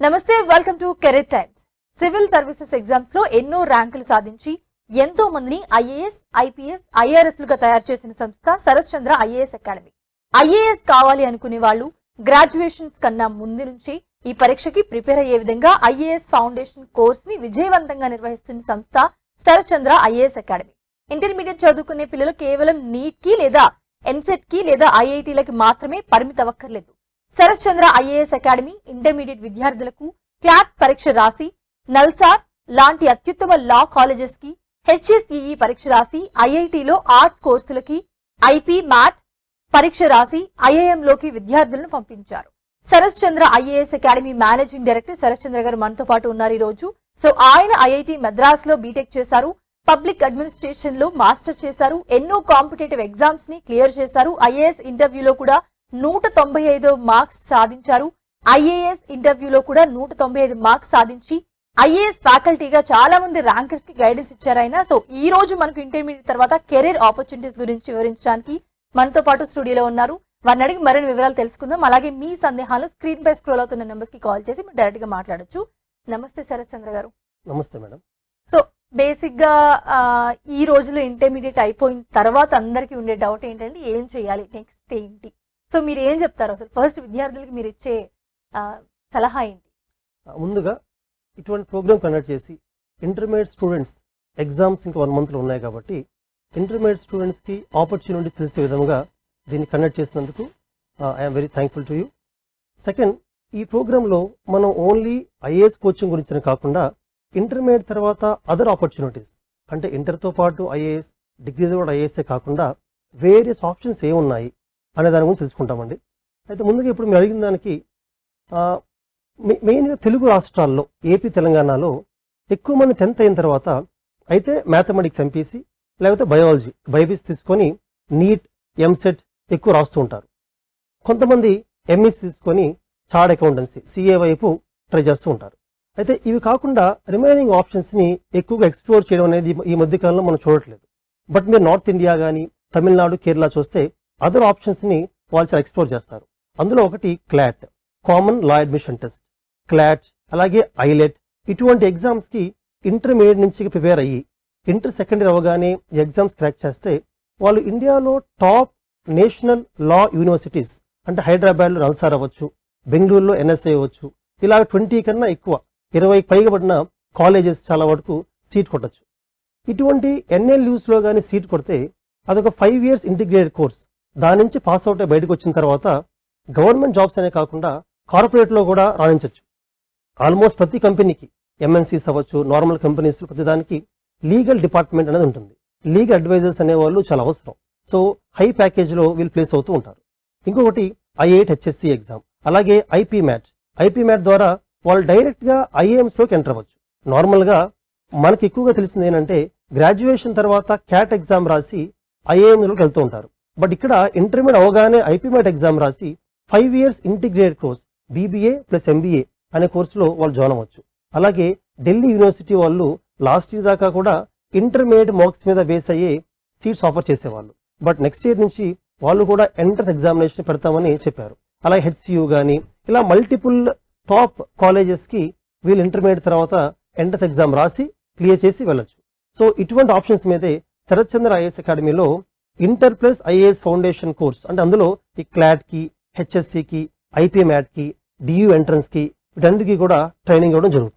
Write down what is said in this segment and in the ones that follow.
నమస్తే welcome to career times civil services exams లో ఎన్నో ర్యాంకులు సాధించి ఎంతో మందిని ఐఏఎస్ ఐపీఎస్ ఐఆర్ఎస్ లుగా తయారు చేసిన సంస్థ Sharath Chandra IAS academy IAS కావాలి అనుకునే వాళ్ళు గ్రాడ్యుయేషన్స్ కన్నా ముందు నుంచి ఈ పరీక్షకి ప్రిపేర్ అయ్యే విధంగా ఐఏఎస్ ఫౌండేషన్ కోర్స్ ని విజయవంతంగా నిర్వహిస్తున్న సంస్థ Sharath Chandra IAS academy intermediate చదువుకునే పిల్లలు కేవలం నీట్ కి లేదా ఎంసెట్ కి లేదా ఐఐటీలకి మాత్రమే పరిమితి అవ్వక్కర్లేదు Sharath Chandra IAS academy intermediate విద్యార్థులకు క్లాట్ పరీక్ష రాసి నల్సార్ లాంటి అత్యుత్తమ లా కాలేజెస్ కి హెచ్ఎస్ఈఈ పరీక్ష రాసి ఐఐటిలో ఆర్ట్స్ కోర్సులకి ఐపీ మ్యాట్ పరీక్ష రాసి ఐఐఎం లోకి విద్యార్థులను పంపించారు Sharath Chandra IAS academy managing director Sharath Chandra garu మనతో పాటు ఉన్నారు ఈ రోజు సో ఆయన ఐఐటి మద్రాస్ లో బీటెక్ చేశారు పబ్లిక్ అడ్మినిస్ట్రేషన్ లో మాస్టర్ చేశారు ఎన్నో కాంపిటేటివ్ ఎగ్జామ్స్ ని క్లియర్ చేశారు ఐఏఎస్ ఇంటర్వ్యూలో కూడా నూట తొంభై ఐదు మార్క్స్ సాధించారు ఐఏఎస్ ఇంటర్వ్యూలో కూడా నూట తొంభై ఐదు మార్క్స్ సాధించి ఐఏఎస్ ఫ్యాకల్టీగా చాలా మంది ర్యాంకర్స్ కి గైడెన్స్ ఇచ్చారు ఆయన సో ఈ రోజు మనకు ఇంటర్మీడియట్ తర్వాత కెరీర్ ఆపర్చునిటీస్ గురించి వివరించడానికి మనతో పాటు స్టూడియోలో ఉన్నారు వారిని అడిగి మరిన్ని వివరాలు తెలుసుకుందాం అలాగే మీ సందేహాలు స్క్రీన్ పై స్క్రోల్ అవుతున్న నెంబర్స్ కి కాల్ చేసి మీరు డైరెక్ట్ గా మాట్లాడొచ్చు నమస్తే శరత్ చంద్ర గారు నమస్తే మేడం సో బేసిక్ గా ఆ, ఈ రోజులో ఇంటర్మీడియట్ అయిపోయిన తర్వాత అందరికీ ఉండే డౌట్ ఏంటంటే ఏం చేయాలి నెక్స్ట్ ఏంటి సో మీరు ఏం చెప్తారు అసలు ఫస్ట్ విద్యార్థులకి మీరు ఇచ్చే ఆ, సలహా ఏంటి ఆ, ముందుగా ఇటువంటి ప్రోగ్రామ్ కండక్ట్ చేసి ఇంటర్మీడియట్ స్టూడెంట్స్ ఎగ్జామ్స్ ఇంకా వన్ మంత్లో ఉన్నాయి కాబట్టి ఇంటర్మీడియట్ స్టూడెంట్స్కి ఆపర్చునిటీస్ తెలిసే విధంగా దీన్ని కండక్ట్ చేసినందుకు I'm very thankful to you second ఈ ప్రోగ్రాంలో మనం ఓన్లీ ఐఏఎస్ కోచింగ్ గురించి కాకుండా ఇంటర్మీడియట్ తర్వాత అదర్ ఆపర్చునిటీస్ అంటే ఇంటర్తో పాటు ఐఏఎస్ డిగ్రీతో కూడా ఐఏఎస్ఏ కాకుండా వేరియస్ ఆప్షన్స్ ఏమున్నాయి అనే దాని గురించి తెలుసుకుంటామండి అయితే ముందుగా ఇప్పుడు మీరు అడిగిన దానికి ఆ, మె- మెయిన్గా తెలుగు రాష్ట్రాల్లో ఏపీ తెలంగాణలో ఎక్కువ మంది టెన్త్ అయిన తర్వాత అయితే మ్యాథమెటిక్స్ ఎంపీసీ లేకపోతే బయాలజీ బైపీసీ తీసుకొని నీట్ ఎంసెట్ ఎక్కువ రాస్తూ ఉంటారు కొంతమంది ఎంఈసీ తీసుకొని చార్డ్ అకౌంటెన్సీ సిఏ వైపు ట్రై చేస్తూ ఉంటారు అయితే ఇవి కాకుండా రిమైనింగ్ ఆప్షన్స్ని ఎక్కువగా ఎక్స్ప్లోర్ చేయడం అనేది ఈ మధ్యకాలంలో మనం చూడట్లేదు బట్ మీరు నార్త్ ఇండియా కానీ తమిళనాడు కేరళ చూస్తే అదర్ ఆప్షన్స్ని వాళ్ళు చాలా ఎక్స్ప్లోర్ చేస్తారు అందులో ఒకటి CLAT common law admission test CLAT అలాగే ఐలెట్ ఇటువంటి ఎగ్జామ్స్కి ఇంటర్మీడియట్ నుంచి ప్రిపేర్ అయ్యి ఇంటర్ సెకండరీ అవగానే ఈ ఎగ్జామ్స్ క్రాక్ చేస్తే వాళ్ళు ఇండియాలో టాప్ నేషనల్ లా యూనివర్సిటీస్ అంటే హైదరాబాద్లో నల్సార్ అవ్వచ్చు బెంగళూరులో ఎన్ఎస్ఐ అవ్వచ్చు ఇలా ట్వంటీ కన్నా ఎక్కువ ఇరవై పైగా పడిన కాలేజెస్ చాలా వరకు సీట్ కొట్టచ్చు ఇటువంటి ఎన్ఎల్యూస్లో కానీ సీట్ కొడితే అదొక ఫైవ్ ఇయర్స్ ఇంటిగ్రేటెడ్ కోర్స్ దాని నుంచి పాస్ అవుట్ అయి బయటకు వచ్చిన తర్వాత గవర్నమెంట్ జాబ్స్ అనే కాకుండా కార్పొరేట్లో కూడా రాణించవచ్చు ఆల్మోస్ట్ ప్రతి కంపెనీకి ఎంఎన్సీస్ అవ్వచ్చు నార్మల్ కంపెనీస్ ప్రతి దానికి లీగల్ డిపార్ట్మెంట్ అనేది ఉంటుంది లీగల్ అడ్వైజర్స్ అనేవాళ్ళు చాలా అవసరం సో హై ప్యాకేజ్లో వీళ్ళు ప్లేస్ అవుతూ ఉంటారు ఇంకొకటి ఐఐట్ హెచ్ఎస్సి ఎగ్జామ్ అలాగే ఐపీ మ్యాట్ ఐపీ మ్యాట్ ద్వారా వాళ్ళు డైరెక్ట్గా ఐఏఎంస్లోకి ఎంటర్ అవ్వచ్చు నార్మల్గా మనకి ఎక్కువగా తెలిసింది ఏంటంటే గ్రాడ్యుయేషన్ తర్వాత క్యాట్ ఎగ్జామ్ రాసి ఐఏఎంలోకి వెళ్తూ ఉంటారు బట్ ఇక్కడ ఇంటర్మీడియట్ అవగానే ఐపీ మ్యాట్ ఎగ్జామ్ రాసి five years integrated course BBA plus MBA అనే కోర్సులో వాళ్ళు జాయిన్ అవ్వచ్చు అలాగే ఢిల్లీ యూనివర్సిటీ వాళ్ళు లాస్ట్ ఇయర్ దాకా కూడా ఇంటర్మీడియట్ మార్క్స్ మీద బేస్ అయ్యే సీట్స్ ఆఫర్ చేసేవాళ్ళు బట్ నెక్స్ట్ ఇయర్ నుంచి వాళ్ళు కూడా ఎంట్రన్స్ ఎగ్జామినేషన్ పెడతామని చెప్పారు అలాగే హెచ్సియు కానీ ఇలా మల్టిపుల్ టాప్ కాలేజెస్కి వీళ్ళు ఇంటర్మీడియట్ తర్వాత ఎంట్రన్స్ ఎగ్జామ్ రాసి క్లియర్ చేసి వెళ్ళొచ్చు సో ఇటువంటి ఆప్షన్స్ మీదే శరత్ చంద్ర ఐఏఎస్ అకాడమీలో inter plus IAS foundation course అంటే అందులో ఈ క్లాట్కి హెచ్ఎస్సికి ఐపీ మ్యాట్కి డియూ ఎంట్రన్స్కి వీటన్నిటికీ కూడా ట్రైనింగ్ ఇవ్వడం జరుగుతుంది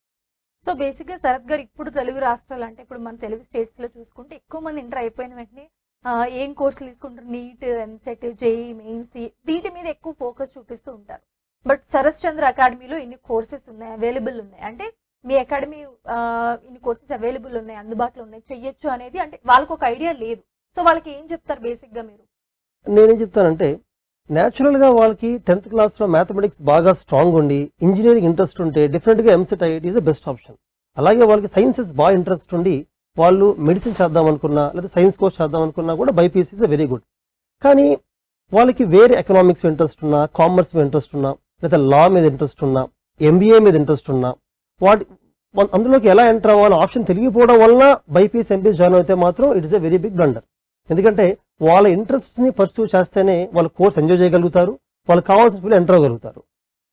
సో బేసిక్ గా శరత్ గారు ఇప్పుడు తెలుగు రాష్ట్రాలు అంటే ఇప్పుడు మన తెలుగు స్టేట్స్ లో చూసుకుంటే ఎక్కువ మంది ఇంటర్ అయిపోయిన వెంటనే ఆ, ఏం కోర్సులు తీసుకుంటారు నీట్ ఎంసెట్ జేఈ మెయిన్స్ వీటి మీద ఎక్కువ ఫోకస్ చూపిస్తూ ఉంటారు బట్ శరత్ చంద్ర అకాడమీలో ఇన్ని కోర్సెస్ ఉన్నాయి అవైలబుల్ ఉన్నాయి అంటే మీ అకాడమీ ఇన్ని కోర్సెస్ అవైలబుల్ ఉన్నాయి అందుబాటులో ఉన్నాయి చెయ్యొచ్చు అనేది అంటే వాళ్ళకి ఒక ఐడియా లేదు సో వాళ్ళకి ఏం చెప్తారు బేసిక్ గా మీరు నేనేం చెప్తానంటే న్యాచురల్గా వాళ్ళకి టెన్త్ క్లాస్లో మ్యాథమెటిక్స్ బాగా స్ట్రాంగ్ ఉండి ఇంజనీరింగ్ ఇంట్రెస్ట్ ఉంటే డెఫినెట్గా EAMCET IIT is best option అలాగే వాళ్ళకి సైన్సెస్ బాగా ఇంట్రెస్ట్ ఉండి వాళ్ళు మెడిసిన్ చేద్దాం అనుకున్నా లేదా సైన్స్ కోర్స్ చేద్దాం అనుకున్నా కూడా బైపీసీ ఇస్ వెరీ గుడ్ కానీ వాళ్ళకి వేరే ఎకనామిక్స్ ఇంట్రెస్ట్ ఉన్నా కామర్స్ మీద ఇంట్రెస్ట్ ఉన్నా లేదా లా మీద ఇంట్రెస్ట్ ఉన్నా ఎంబీఏ మీద ఇంట్రెస్ట్ ఉన్నా వాటి వా- అందులోకి ఎలా ఎంటర్ అవ్వాలో ఆప్షన్ తెలియకపోవడం వల్ల బైపీసీ ఎంపీసీ జాయిన్ అయితే మాత్రం it is a very big blunder ఎందుకంటే వాళ్ళ ఇంట్రెస్ట్ని పర్సూ చేస్తేనే వాళ్ళ కోర్స్ ఎంజాయ్ చేయగలుగుతారు వాళ్ళకి కావాల్సిన ఫీల్డ్ ఎంటర్ అవ్వగలుగుతారు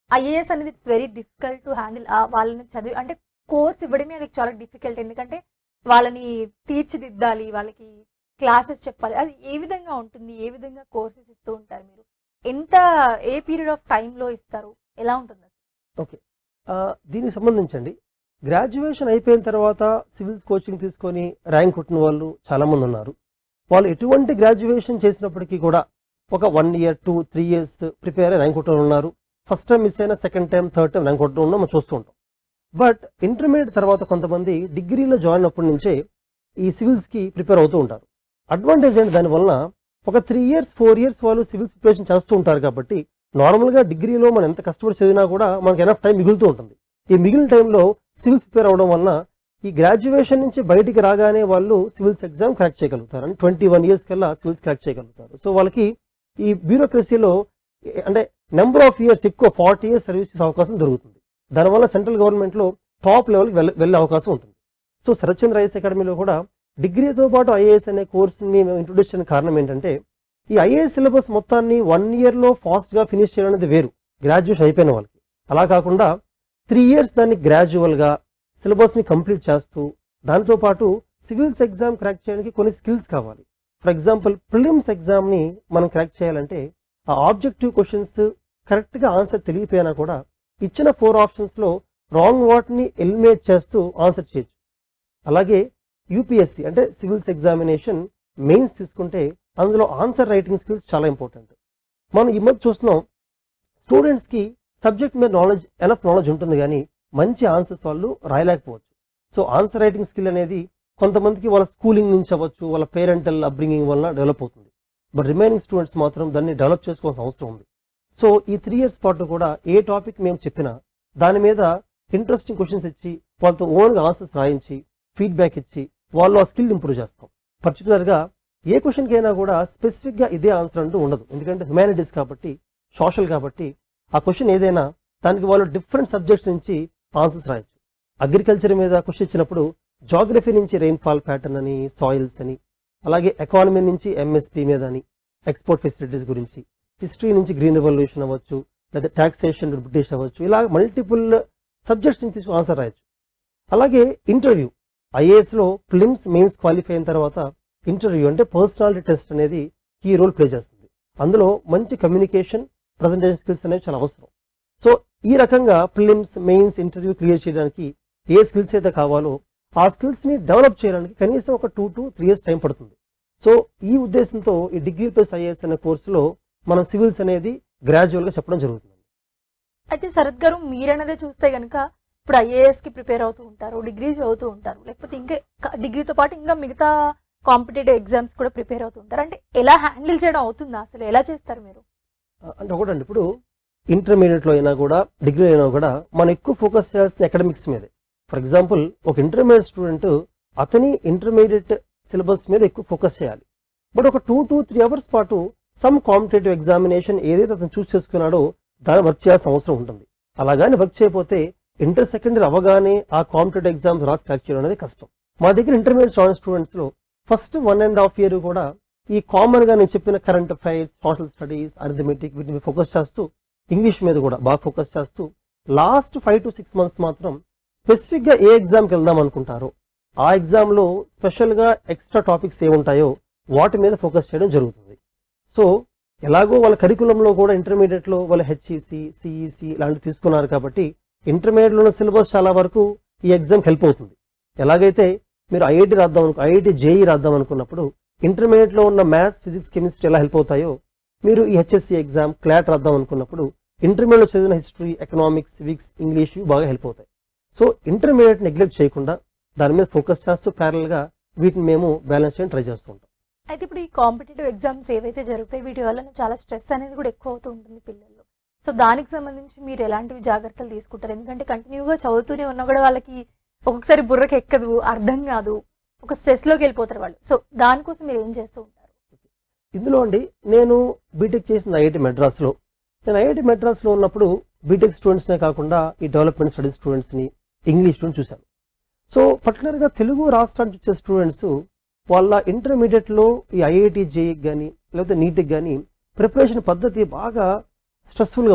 ఐఏఎస్ అనేది it's very difficult to handle వాళ్ళని చదివి అంటే కోర్స్ ఇవ్వడమే అది చాలా డిఫికల్ట్ ఎందుకంటే వాళ్ళని తీర్చిదిద్దాలి వాళ్ళకి క్లాసెస్ చెప్పాలి అది ఏ విధంగా ఉంటుంది ఏ విధంగా కోర్సెస్ ఇస్తూ ఉంటారు మీరు ఎంత ఏ పీరియడ్ ఆఫ్ టైంలో ఇస్తారు ఎలా ఉంటుంది ఓకే ఆ, దీనికి సంబంధించండి గ్రాడ్యుయేషన్ అయిపోయిన తర్వాత సివిల్స్ కోచింగ్ తీసుకొని ర్యాంక్ కొట్టిన వాళ్ళు చాలామంది ఉన్నారు వాళ్ళు ఎటువంటి గ్రాడ్యుయేషన్ చేసినప్పటికీ కూడా ఒక one year two three years prepare అయ్యి ర్యాంక్ కొట్టిన ఉన్నారు ఫస్ట్ టైం మిస్ అయినా second time third time rank కొట్టడం ఉన్నాం మనం చూస్తూ ఉంటాం బట్ ఇంటర్మీడియట్ తర్వాత కొంతమంది డిగ్రీలో జాయిన్ అయినప్పటి నుంచే ఈ సివిల్స్కి ప్రిపేర్ అవుతూ ఉంటారు అడ్వాంటేజ్ ఏంటి దానివల్ల ఒక త్రీ ఇయర్స్ ఫోర్ ఇయర్స్ వాళ్ళు సివిల్స్ ప్రిపరేషన్ చేస్తూ ఉంటారు కాబట్టి నార్మల్గా డిగ్రీలో మనం ఎంత కష్టపడి చదివినా కూడా మనకి ఎనఫ్ టైం మిగులుతూ ఉంటుంది ఈ మిగిలిన టైంలో సివిల్స్ ప్రిపేర్ అవడం వలన ఈ గ్రాడ్యుయేషన్ నుంచి బయటికి రాగానే వాళ్ళు సివిల్స్ ఎగ్జామ్ క్రాక్ చేయగలుగుతారు అంటే ట్వంటీ వన్ ఇయర్స్ కల్లా సివిల్స్ క్రాక్ చేయగలుగుతారు సో వాళ్ళకి ఈ బ్యూరోక్రసీలో అంటే నెంబర్ ఆఫ్ ఇయర్స్ ఎక్కువ ఫార్టీ ఇయర్స్ సర్వీస్ చేసే అవకాశం దొరుకుతుంది దానివల్ల సెంట్రల్ గవర్నమెంట్లో టాప్ లెవెల్కి వెళ్ళ వెళ్ళే అవకాశం ఉంటుంది సో శరత్చంద్ర ఐఎస్ అకాడమీలో కూడా డిగ్రీతో పాటు ఐఏఎస్ అనే కోర్సుని మేము ఇంట్రొడ్యూస్ చేయడానికి కారణం ఏంటంటే ఈ ఐఏఎస్ సిలబస్ మొత్తాన్ని వన్ ఇయర్లో ఫాస్ట్గా ఫినిష్ చేయడం అనేది వేరు గ్రాడ్యుయేషన్ అయిపోయిన వాళ్ళకి అలా కాకుండా త్రీ ఇయర్స్ దాన్ని గ్రాడ్యువల్గా సిలబస్ని కంప్లీట్ చేస్తూ దాంతో పాటు సివిల్స్ ఎగ్జామ్ క్రాక్ చేయడానికి కొన్ని స్కిల్స్ కావాలి ఫర్ ఎగ్జాంపుల్ ప్రిలిమ్స్ ఎగ్జామ్ని మనం క్రాక్ చేయాలంటే ఆ ఆబ్జెక్టివ్ క్వశ్చన్స్ కరెక్ట్గా ఆన్సర్ తెలియపోయినా కూడా ఇచ్చిన ఫోర్ ఆప్షన్స్లో రాంగ్ వాటిని ఎలిమినేట్ చేస్తూ ఆన్సర్ చేయొచ్చు అలాగే యూపీఎస్సి అంటే సివిల్స్ ఎగ్జామినేషన్ మెయిన్స్ తీసుకుంటే అందులో ఆన్సర్ రైటింగ్ స్కిల్స్ చాలా ఇంపార్టెంట్ మనం ఈ మధ్య చూస్తున్నాం స్టూడెంట్స్కి సబ్జెక్ట్ మీద నాలెడ్జ్ ఎనఫ్ నాలెడ్జ్ ఉంటుంది కానీ మంచి ఆన్సర్స్ వాళ్ళు రాయలేకపోవచ్చు సో ఆన్సర్ రైటింగ్ స్కిల్ అనేది కొంతమందికి వాళ్ళ స్కూలింగ్ నుంచి అవ్వచ్చు వాళ్ళ పేరెంటల్ అప్బ్రింగింగ్ వలన డెవలప్ అవుతుంది బట్ రిమైనింగ్ స్టూడెంట్స్ మాత్రం దాన్ని డెవలప్ చేసుకోవాల్సిన అవసరం ఉంది సో ఈ త్రీ ఇయర్స్ పాటు కూడా ఏ టాపిక్ మేము చెప్పినా దాని మీద ఇంట్రెస్టింగ్ క్వశ్చన్స్ ఇచ్చి వాళ్ళతో ఓన్గా ఆన్సర్స్ రాయించి ఫీడ్బ్యాక్ ఇచ్చి వాళ్ళు ఆ స్కిల్ ఇంప్రూవ్ చేస్తాం పర్టికులర్గా ఏ క్వశ్చన్కి అయినా కూడా స్పెసిఫిక్గా ఇదే ఆన్సర్ అంటూ ఉండదు ఎందుకంటే హ్యుమానిటీస్ కాబట్టి సోషల్ కాబట్టి ఆ క్వశ్చన్ ఏదైనా దానికి వాళ్ళు డిఫరెంట్ సబ్జెక్ట్స్ నుంచి ఆన్సర్స్ రాయొచ్చు అగ్రికల్చర్ మీద క్వశ్చన్ ఇచ్చినప్పుడు జాగ్రఫీ నుంచి రెయిన్ఫాల్ ప్యాటర్న్ అని సాయిల్స్ అని అలాగే ఎకానమీ నుంచి ఎంఎస్పీ మీద అని ఎక్స్పోర్ట్ ఫెసిలిటీస్ గురించి హిస్టరీ నుంచి గ్రీన్ రెవల్యూషన్ అవ్వచ్చు లేదా ట్యాక్సేషన్ బ్రిటిష్ అవ్వచ్చు ఇలా మల్టిపుల్ సబ్జెక్ట్స్ నుంచి తీసుకుని ఆన్సర్ రాయొచ్చు అలాగే ఇంటర్వ్యూ ఐఏఎస్లో ఫిలిమ్స్ మెయిన్స్ క్వాలిఫై అయిన తర్వాత ఇంటర్వ్యూ అంటే పర్సనాలిటీ టెస్ట్ అనేది కీ రోల్ ప్లే చేస్తుంది అందులో మంచి కమ్యూనికేషన్ ప్రజెంటేషన్ స్కిల్స్ అనేవి చాలా అవసరం సో ఈ రకంగా ఫిలిమ్స్ మెయిన్స్ ఇంటర్వ్యూ క్లియర్ చేయడానికి ఏ స్కిల్స్ అయితే కావాలో ఆ స్కిల్స్ని డెవలప్ చేయడానికి కనీసం ఒక two to three years time పడుతుంది సో ఈ ఉద్దేశంతో ఈ డిగ్రీ ప్లస్ ఐఏఎస్ అనే కోర్సులో మనం సివిల్స్ అనేది గ్రాడ్యువల్గా చెప్పడం జరుగుతుంది అయితే శరత్ గారు మీరన్నదే చూస్తే గనుక ఇప్పుడు ఐఏఎస్ కి ప్రిపేర్ అవుతూ ఉంటారు డిగ్రీ చదువుతూ ఉంటారు లేకపోతే ఇంకా క- డిగ్రీతో పాటు ఇంకా మిగతా కాంపిటేటివ్ ఎగ్జామ్స్ కూడా ప్రిపేర్ అవుతూ ఉంటారు అంటే ఎలా హ్యాండిల్ చేయడం అవుతుందా అసలు ఎలా చేస్తారు మీరు అంటే ఒకటండి ఇప్పుడు ఇంటర్మీడియట్లో అయినా కూడా డిగ్రీ అయినా కూడా మనం ఎక్కువ ఫోకస్ చేయాల్సిన అకాడమిక్స్ మీదే ఫర్ ఎగ్జాంపుల్ ఒక ఇంటర్మీడియట్ స్టూడెంట్ అతని ఇంటర్మీడియట్ సిలబస్ మీద ఎక్కువ ఫోకస్ చేయాలి బట్ ఒక టూ టు త్రీ అవర్స్ పాటు సమ్ కాంపిటేటివ్ ఎగ్జామినేషన్ ఏదైతే అతను చూస్ చేసుకున్నాడో దాన్ని వర్క్ చేయాల్సిన అవసరం ఉంటుంది అలాగాని వర్క్ చేయకపోతే ఇంటర్ సెకండరీ అవగానే ఆ కాంపిటేటివ్ ఎగ్జామ్స్ రాసి క్రాక్ చేయడం అనేది కష్టం మా దగ్గర ఇంటర్మీడియట్ స్టూడెంట్స్ స్టూడెంట్స్లో first one and half year కూడా ఈ కామన్ గా నేను చెప్పిన current affairs social studies arithmetic వీటిని ఫోకస్ చేస్తూ ఇంగ్లీష్ మీద కూడా బాగా ఫోకస్ చేస్తూ last five to six months మాత్రం స్పెసిఫిక్ గా ఏ ఎగ్జామ్కి వెళ్దాం అనుకుంటారో ఆ ఎగ్జామ్ లో స్పెషల్ గా ఎక్స్ట్రా టాపిక్స్ ఏముంటాయో వాటి మీద ఫోకస్ చేయడం జరుగుతుంది సో ఎలాగో వాళ్ళ కరికులంలో కూడా ఇంటర్మీడియట్ లో వాళ్ళ హెచ్ఈసి సిఈసి ఇలాంటివి తీసుకున్నారు కాబట్టి ఇంటర్మీడియట్ లో ఉన్న సిలబస్ చాలా వరకు ఈ ఎగ్జామ్ హెల్ప్ అవుతుంది ఎలాగైతే మీరు ఐఐటి రాద్దాం అనుకో ఐఐటి జేఈ రాద్దాం అనుకున్నప్పుడు ఇంటర్మీడియట్ లో ఉన్న మ్యాథ్స్ ఫిజిక్స్ కెమిస్ట్రీ ఎలా హెల్ప్ అవుతాయో మీరు ఈ హెచ్ఎస్సి ఎగ్జామ్ క్లాట్ రాద్దాం అనుకున్నప్పుడు ఇంటర్మీడియట్ లో చదివిన హిస్టరీ ఎకనామిక్స్ సివిక్స్ ఇంగ్లీష్ ఇవి బాగా హెల్ప్ అవుతాయి సో ఇంటర్మీడియట్ నెగ్లెక్ట్ చేయకుండా దాని మీద ఫోకస్ చేస్తూ ప్యారల్ గా వీటిని మేము బ్యాలెన్స్ చేయడం ట్రై చేస్తూ ఉంటాం అయితే ఇప్పుడు ఈ కాంపిటేటివ్ ఎగ్జామ్స్ ఏవైతే జరుగుతాయి వీటి వల్ల చాలా స్ట్రెస్ అనేది కూడా ఎక్కువ అవుతూ ఉంటుంది పిల్లల్లో సో దానికి సంబంధించి మీరు ఎలాంటివి జాగ్రత్తలు తీసుకుంటారు ఎందుకంటే కంటిన్యూగా చదువుతూనే ఉన్నా కూడా వాళ్ళకి ఒక్కొక్కసారి బుర్రకి ఎక్కదు అర్థం కాదు ఒక స్ట్రెస్ లోకి వెళ్ళిపోతారు వాళ్ళు సో దానికోసం మీరు ఏం చేస్తూ ఉంటారు ఇందులో అండి నేను బీటెక్ చేసింది ఐఐటి మెడ్రాస్లో నేను ఐఐటి మెడ్రాస్లో ఉన్నప్పుడు బీటెక్ స్టూడెంట్స్నే కాకుండా ఈ డెవలప్మెంట్ స్టడీస్ స్టూడెంట్స్ని ఇంగ్లీష్ స్టూడెంట్స్ చూశాను సో పర్టికులర్గా తెలుగు రాష్ట్రానికి వచ్చే స్టూడెంట్స్ వాళ్ళ ఇంటర్మీడియట్లో ఈ ఐఐటి జేఈకి కానీ లేకపోతే నీట్కి కానీ ప్రిపరేషన్ పద్ధతి బాగా స్ట్రెస్ఫుల్గా ఉంటుంది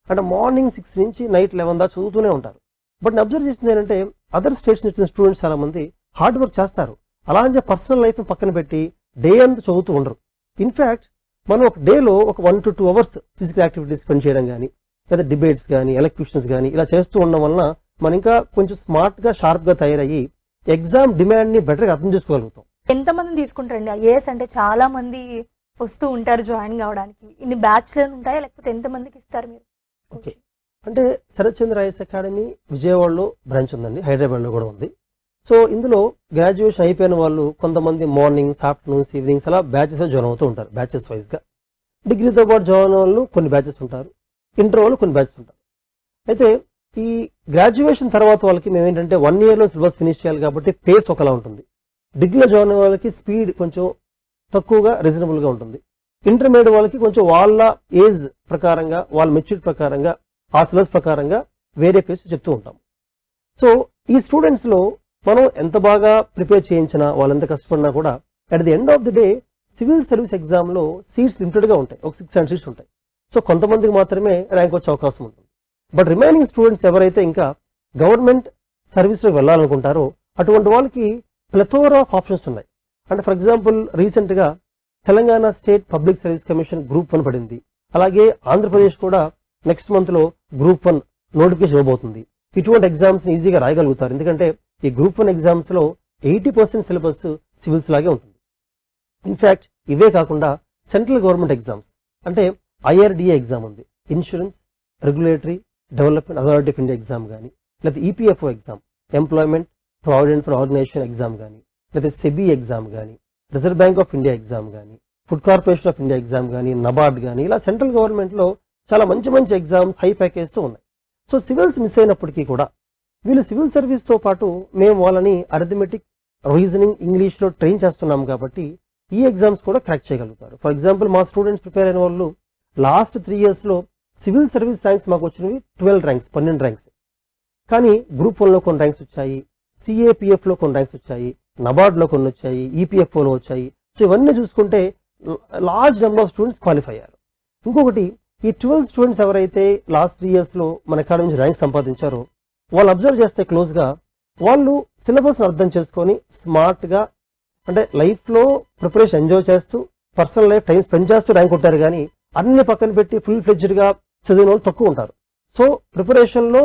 అంటే మార్నింగ్ సిక్స్ నుంచి నైట్ లెవెన్ దాకా చదువుతూనే ఉంటారు బట్ నేను అబ్జర్వ్ చేసింది ఏంటంటే అదర్ స్టేట్స్ నుంచి వచ్చిన స్టూడెంట్స్ చాలా మంది హార్డ్ వర్క్ చేస్తారు అలా అని చెప్పి పర్సనల్ లైఫ్ పక్కన పెట్టి డే అంతా చదువుతూ ఉండరు ఇన్ఫ్యాక్ట్ మనం ఒక డేలో ఒక one to two hours physical activities spend చేయడం కానీ లేదా డిబేట్స్ కానీ ఎలక్యూషన్స్ కానీ ఇలా చేస్తూ ఉండడం వలన మనం ఇంకా కొంచెం స్మార్ట్గా షార్ప్గా తయారయ్యి ఎగ్జామ్ డిమాండ్ని బెటర్గా అర్థం చేసుకోగలుగుతాం ఎంతమంది తీసుకుంటారండి ఐఏఎస్ అంటే చాలా మంది వస్తూ ఉంటారు జాయిన్ కావడానికి ఇన్ని బ్యాచ్లు ఉంటాయా లేకపోతే ఎంత మందికి ఇస్తారు మీరు Okay. అంటే శరత్ చంద్ర ఐఎస్ అకాడమీ విజయవాడలో బ్రాంచ్ ఉందండి హైదరాబాద్లో కూడా ఉంది సో ఇందులో గ్రాడ్యుయేషన్ అయిపోయిన వాళ్ళు కొంతమంది మార్నింగ్స్ ఆఫ్టర్నూన్స్ ఈవినింగ్స్ అలా బ్యాచెస్ జాయిన్ అవుతూ ఉంటారు బ్యాచెస్ వైజ్గా డిగ్రీతో పాటు జాయిన్ వాళ్ళు కొన్ని బ్యాచెస్ ఉంటారు ఇంటర్ వాళ్ళు కొన్ని బ్యాచెస్ ఉంటారు అయితే ఈ గ్రాడ్యుయేషన్ తర్వాత వాళ్ళకి మేము ఏంటంటే వన్ ఇయర్లో సిలబస్ ఫినిష్ చేయాలి కాబట్టి పేస్ ఒకలా ఉంటుంది డిగ్రీలో జాయిన్ అయ్యే వాళ్ళకి స్పీడ్ కొంచెం తక్కువగా రీజనబుల్గా ఉంటుంది ఇంటర్మీడియట్ వాళ్ళకి కొంచెం వాళ్ళ ఏజ్ ప్రకారంగా వాళ్ళ మెచ్యూరిటీ ప్రకారంగా ఆ సిలబస్ ప్రకారంగా వేరే పేస్ చెప్తూ ఉంటాం సో ఈ స్టూడెంట్స్లో మనం ఎంత బాగా ప్రిపేర్ చేయించినా వాళ్ళు ఎంత కష్టపడినా కూడా at the end of the day civil service ఎగ్జామ్లో సీట్స్ లిమిటెడ్గా ఉంటాయి ఒక సిక్స్ హండ్రెడ్ సీట్స్ ఉంటాయి సో కొంతమందికి మాత్రమే ర్యాంక్ వచ్చే అవకాశం ఉంటుంది బట్ రిమైనింగ్ స్టూడెంట్స్ ఎవరైతే ఇంకా గవర్నమెంట్ సర్వీస్లో వెళ్ళాలనుకుంటారో అటువంటి వాళ్ళకి ప్లెథోర్ ఆఫ్ ఆప్షన్స్ ఉన్నాయి అంటే ఫర్ ఎగ్జాంపుల్ రీసెంట్గా Telangana state public service commission group one పడింది అలాగే ఆంధ్రప్రదేశ్ కూడా నెక్స్ట్ మంత్లో గ్రూప్ వన్ నోటిఫికేషన్ ఇవ్వబోతుంది ఇటువంటి ఎగ్జామ్స్ ఈజీగా రాయగలుగుతారు ఎందుకంటే ఈ గ్రూప్ వన్ ఎగ్జామ్స్లో ఎయిటీ పర్సెంట్ సిలబస్ సివిల్స్ లాగే ఉంటుంది ఇన్ఫ్యాక్ట్ ఇవే కాకుండా సెంట్రల్ గవర్నమెంట్ ఎగ్జామ్స్ అంటే ఐఆర్డిఏ ఎగ్జామ్ ఉంది insurance regulatory development authority of India exam కానీ లేదా ఈపీఎఫ్ఓ ఎగ్జామ్ ఎంప్లాయ్మెంట్ ప్రావిడెంట్ ఫర్ ఆర్గనైజేషన్ ఎగ్జామ్ కానీ లేదా సెబీ ఎగ్జామ్ కానీ reserve bank of India exam కానీ food corporation of India exam కానీ నబార్డ్ కానీ ఇలా సెంట్రల్ గవర్నమెంట్లో చాలా మంచి మంచి ఎగ్జామ్స్ హై ప్యాకేజ్తో ఉన్నాయి సో సివిల్స్ మిస్ అయినప్పటికీ కూడా వీళ్ళు సివిల్ సర్వీస్తో పాటు మేము వాళ్ళని అరిథమెటిక్ రీజనింగ్ ఇంగ్లీష్లో ట్రైన్ చేస్తున్నాం కాబట్టి ఈ ఎగ్జామ్స్ కూడా క్రాక్ చేయగలుగుతారు ఫర్ ఎగ్జాంపుల్ మా స్టూడెంట్స్ ప్రిపేర్ అయిన వాళ్ళు లాస్ట్ త్రీ ఇయర్స్లో సివిల్ సర్వీస్ ర్యాంక్స్ మాకు వచ్చినవి ట్వెల్వ్ ర్యాంక్స్ పన్నెండు ర్యాంక్స్ కానీ గ్రూప్ వన్లో కొన్ని ర్యాంక్స్ వచ్చాయి సిఏపిఎఫ్లో కొన్ని ర్యాంక్స్ వచ్చాయి నబార్డ్లో కొన్ని వచ్చాయి ఈపీఎఫ్ఓలో వచ్చాయి సో ఇవన్నీ చూసుకుంటే large number of students qualify అయ్యారు ఇంకొకటి ఈ ట్వెల్వ్ స్టూడెంట్స్ ఎవరైతే లాస్ట్ త్రీ ఇయర్స్లో మన అకాడమీ నుంచి ర్యాంక్ సంపాదించారో వాళ్ళు అబ్జర్వ్ చేస్తే క్లోజ్గా వాళ్ళు సిలబస్ని అర్థం చేసుకొని స్మార్ట్గా అంటే లైఫ్లో ప్రిపరేషన్ ఎంజాయ్ చేస్తూ పర్సనల్ లైఫ్ టైం స్పెండ్ చేస్తూ ర్యాంక్ కొట్టారు కానీ అన్ని పక్కన పెట్టి ఫుల్ ఫ్లెడ్జ్డ్గా చదివిన వాళ్ళు తక్కువ ఉంటారు సో ప్రిపరేషన్లో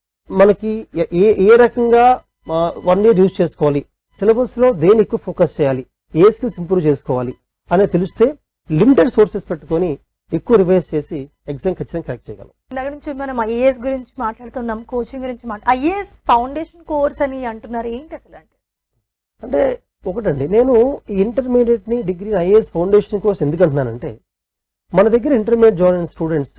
మనకి ఏ- ఏ ఏ రకంగా వన్ ఇయర్ యూజ్ చేసుకోవాలి సిలబస్లో దేని ఎక్కువ ఫోకస్ చేయాలి ఏ స్కిల్స్ ఇంప్రూవ్ చేసుకోవాలి అనేది తెలిస్తే లిమిటెడ్ సోర్సెస్ పెట్టుకొని ఎక్కువ రివైజ్ చేసి ఎగ్జామ్ ఖచ్చితంగా క్రాక్ చేయగలం ఇందాక నుంచి మనం ఐఏఎస్ గురించి మాట్లాడుతున్నాం కోచింగ్ గురించి మాట్లా ఐఏఎస్ ఫౌండేషన్ కోర్స్ అని అంటున్నారు ఏంటి అసలు అంటే అంటే ఒకటండి నేను ఈ ఇంటర్మీడియట్ని డిగ్రీ ఐఏఎస్ ఫౌండేషన్ కోర్స్ ఎందుకు అంటున్నానంటే మన దగ్గర ఇంటర్మీడియట్ జాయిన్ అయిన స్టూడెంట్స్